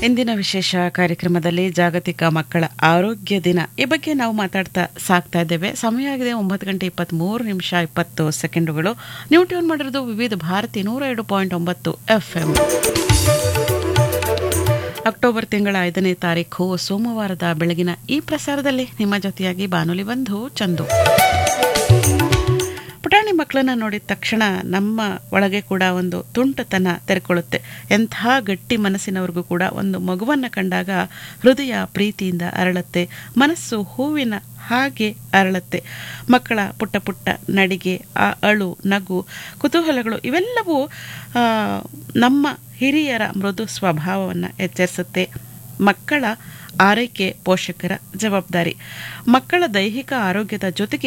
ಇಂದಿನ ವಿಶೇಷ ಕಾರ್ಯಕ್ರಮದಲ್ಲಿ ಜಾಗತಿಕ ಮಕ್ಕಳ ಆರೋಗ್ಯ ದಿನ ಈ ಬಗ್ಗೆ ನಾವು ಮಾತಾಡ್ತಾ ಸಾಕ್ತಾ ಇದ್ದೇವೆ ಸಮಯ ಆಗಿದೆ ಒಂಬತ್ತು ಗಂಟೆ ಇಪ್ಪತ್ತ್ಮೂರು ನಿಮಿಷ ಇಪ್ಪತ್ತು ಸೆಕೆಂಡುಗಳು ನೀವು ಟ್ಯೂನ್ ಮಾಡಿರೋದು ವಿವಿಧ ಭಾರತಿ ನೂರ ಎರಡು ಪಾಯಿಂಟ್ ಒಂಬತ್ತು ಎಫ್ ಎಂ ಅಕ್ಟೋಬರ್ ತಿಂಗಳ ಐದನೇ ತಾರೀಕು ಸೋಮವಾರದ ಬೆಳಗಿನ ಈ ಪ್ರಸಾರದಲ್ಲಿ ನಿಮ್ಮ ಜೊತೆಯಾಗಿ ಬಾನುಲಿ ಬಂಧು ಚಂದು ಪುಟಾಣಿ ಮಕ್ಕಳನ್ನ ನೋಡಿದ ತಕ್ಷಣ ನಮ್ಮ ಒಳಗೆ ಕೂಡ ಒಂದು ತುಂಟತನ ತೆರೆಕೊಳ್ಳುತ್ತೆ ಎಂಥ ಗಟ್ಟಿ ಮನಸ್ಸಿನವ್ರಿಗೂ ಕೂಡ ಒಂದು ಮಗುವನ್ನು ಕಂಡಾಗ ಹೃದಯ ಪ್ರೀತಿಯಿಂದ ಅರಳುತ್ತೆ ಮನಸ್ಸು ಹೂವಿನ ಹಾಗೆ ಅರಳುತ್ತೆ ಮಕ್ಕಳ ಪುಟ್ಟ ಪುಟ್ಟ ನಡಿಗೆ ಆ ಅಳು ನಗು ಕುತೂಹಲಗಳು ಇವೆಲ್ಲವೂ ಆ, ನಮ್ಮ ಹಿರಿಯರ ಮೃದು ಸ್ವಭಾವವನ್ನು ಎಚ್ಚರಿಸುತ್ತೆ ಮಕ್ಕಳ ಆರೈಕೆ ಪೋಷಕರ ಜವಾಬ್ದಾರಿ ಮಕ್ಕಳ ದೈಹಿಕ ಆರೋಗ್ಯದ ಜೊತೆಗೆ